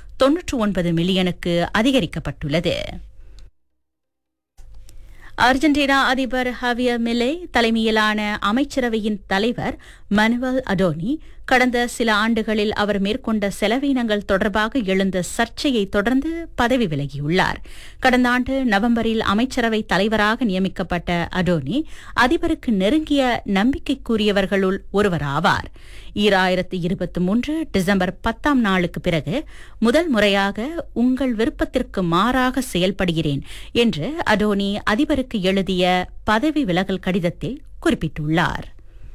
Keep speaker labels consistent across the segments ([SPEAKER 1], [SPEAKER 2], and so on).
[SPEAKER 1] தொன்னூற்று ஒன்பது மில்லியனுக்கு அதிகரிக்கப்பட்டுள்ளது அர்ஜென்டினா அதிபர் ஹவியர் மிலே தலைமையிலான அமைச்சரவையின் தலைவர் மனுவல் அடோனி கடந்த சில ஆண்டுகளில் அவர் மேற்கொண்ட செலவினங்கள் தொடர்பாக எழுந்த சர்ச்சையை தொடர்ந்து பதவி விலகியுள்ளார் கடந்த ஆண்டு நவம்பரில் அமைச்சரவை தலைவராக நியமிக்கப்பட்ட அடோனி அதிபருக்கு நெருங்கிய நம்பிக்கைக்குரியவர்களுள் ஒருவராவார் ஈராயிரத்து இருபத்தி மூன்று டிசம்பர் பத்தாம் நாளுக்கு பிறகு முதல் முறையாக உங்கள் விருப்பத்திற்கு மாறாக செயல்படுகிறேன் என்று அடோனி அதிபருக்கு எழுதிய பதவி விலகல் கடிதத்தில் குறிப்பிட்டுள்ளார்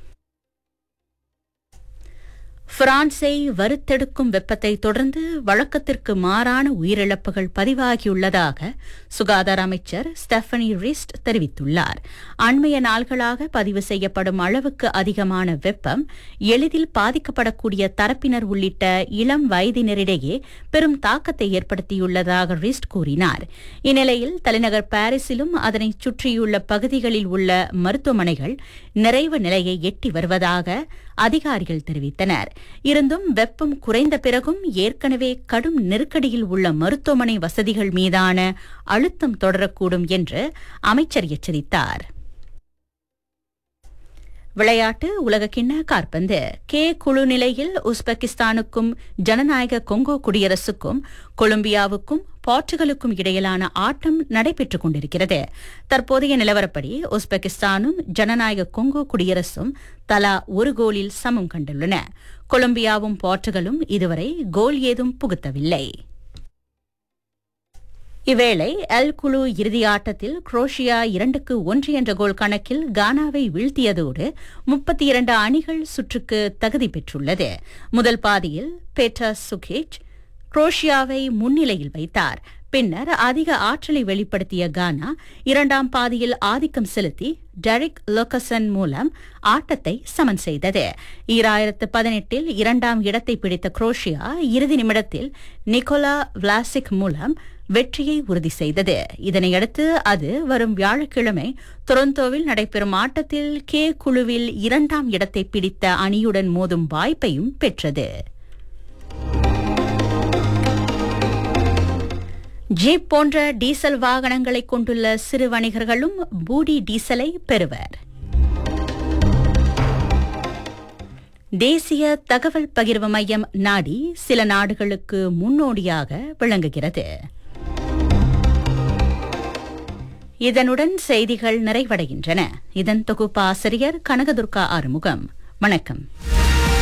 [SPEAKER 1] பிரான்சை வறுத்தெடுக்கும் வெப்பத்தை தொடர்ந்து வழக்கத்திற்கு மாறான உயிரிழப்புகள் பதிவாகியுள்ளதாக சுகாதார அமைச்சர் ஸ்டெஃபனி ரிஸ்ட் தெரிவித்துள்ளார் அண்மைய நாள்களாக பதிவு செய்யப்படும் அளவுக்கு அதிகமான வெப்பம் எளிதில் பாதிக்கப்படக்கூடிய தரப்பினர் உள்ளிட்ட இளம் வயதினரிடையே பெரும் தாக்கத்தை ஏற்படுத்தியுள்ளதாக ரிஸ்ட் கூறினார் இந்நிலையில் தலைநகர் பாரிஸிலும் அதனை சுற்றியுள்ள பகுதிகளில் உள்ள மருத்துவமனைகள் நிறைவு நிலையை எட்டி வருவதாக அதிகாரிகள் தெரிவித்தனர் இருந்தும் வெப்பம் குறைந்த பிறகும் ஏற்கனவே கடும் நெருக்கடியில் உள்ள மருத்துவமனை வசதிகள் மீதான அழுத்தம் தொடரக்கூடும் என்று அமைச்சர் எச்சரித்தார் விளையாட்டு உலகக்கிண்ண காற்பந்து கே குழு நிலையில் உஸ்பெகிஸ்தானுக்கும் ஜனநாயக கொங்கோ குடியரசுக்கும் கொலம்பியாவுக்கும் போர்ச்சுகலுக்கும் இடையிலான ஆட்டம் நடைபெற்றுக் கொண்டிருக்கிறது தற்போதைய நிலவரப்படி உஸ்பெகிஸ்தானும் ஜனநாயக கொங்கோ குடியரசும் தலா ஒரு கோலில் சமம் கண்டுள்ளன கொலம்பியாவும் போர்ச்சுகலும் இதுவரை கோல் ஏதும் புகுத்தவில்லை இவ்வேளை எல் குழு இறுதி ஆட்டத்தில் குரோஷியா இரண்டுக்கு ஒன்று என்ற கோல் கணக்கில் கானாவை வீழ்த்தியதோடு முப்பத்தி இரண்டு அணிகள் சுற்றுக்கு தகுதி பெற்றுள்ளது முதல் பாதியில் பேட்டர் சுகிச் குரோஷியாவை முன்னிலையில் வைத்தார் பின்னர் அதிக ஆற்றலை வெளிப்படுத்திய கானா இரண்டாம் பாதியில் ஆதிக்கம் செலுத்தி டெரிக் லோகசன் மூலம் ஆட்டத்தை சமன் செய்தது ஈராயிரத்து பதினெட்டில் இரண்டாம் இடத்தை பிடித்த குரோஷியா இறுதி நிமிடத்தில் நிக்கோலா விளாசிக் மூலம் வெற்றியை உறுதி செய்தது இதனையடுத்து அது வரும் வியாழக்கிழமை டொரண்டோவில் நடைபெறும் ஆட்டத்தில் கே குழுவில் இரண்டாம் இடத்தை பிடித்த அணியுடன் மோதும் வாய்ப்பையும் பெற்றது ஜீப் போன்ற டீசல் வாகனங்களை கொண்டுள்ள சிறு வணிகர்களும் பூடி டீசலை பெறுவர் தேசிய தகவல் பகிர்வு மையம் நாடி சில நாடுகளுக்கு முன்னோடியாக விளங்குகிறது இதனுடன் செய்திகள் நிறைவடைகின்றன இதன் தொகுப்பாசிரியர் கனகதுர்கா ஆறுமுகம் வணக்கம்